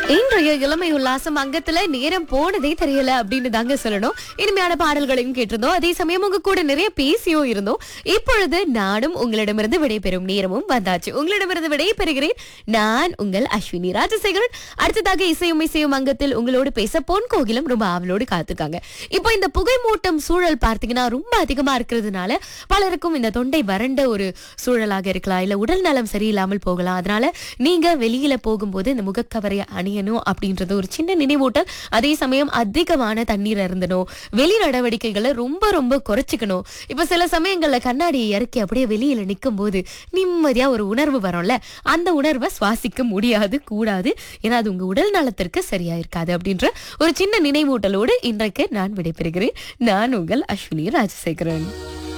இன்றைய இளமை உல்லாசம் அங்கத்துல நேரம் போனதே தெரியல அப்படின்னு தாங்க சொல்லணும் இனிமையான பாடல்களையும் கேட்டிருந்தோம் அதே சமயம் உங்க கூட நிறைய பேசியும் இருந்தோம் இப்பொழுது நானும் உங்களிடமிருந்து விடைபெறும் நேரமும் வந்தாச்சு உங்களிடமிருந்து விடைபெறுகிறேன் நான் உங்கள் அஸ்வினி ராஜசேகரன் அடுத்ததாக இசையும் இசையும் அங்கத்தில் உங்களோடு பேச பொன் கோகிலும் ரொம்ப ஆவலோடு காத்துக்காங்க இப்போ இந்த புகை மூட்டம் சூழல் பார்த்தீங்கன்னா ரொம்ப அதிகமா இருக்கிறதுனால பலருக்கும் இந்த தொண்டை வறண்ட ஒரு சூழலாக இருக்கலாம் இல்ல உடல் நலம் சரியில்லாமல் போகலாம் அதனால நீங்க வெளியில போகும்போது இந்த முகக்கவரை அணியணும் அப்படின்றது ஒரு சின்ன நினைவூட்டல் அதே சமயம் அதிகமான தண்ணீர் இருந்தணும் வெளி நடவடிக்கைகளை ரொம்ப ரொம்ப குறைச்சிக்கணும் இப்ப சில சமயங்கள்ல கண்ணாடியை இறக்கி அப்படியே வெளியில நிற்கும் போது நிம்மதியா ஒரு உணர்வு வரும்ல அந்த உணர்வை சுவாசிக்க முடியாது கூடாது ஏன்னா அது உங்க உடல் நலத்திற்கு சரியா இருக்காது அப்படின்ற ஒரு சின்ன நினைவூட்டலோடு இன்றைக்கு நான் விடைபெறுகிறேன் நான் உங்கள் அஸ்வினி ராஜசேகரன்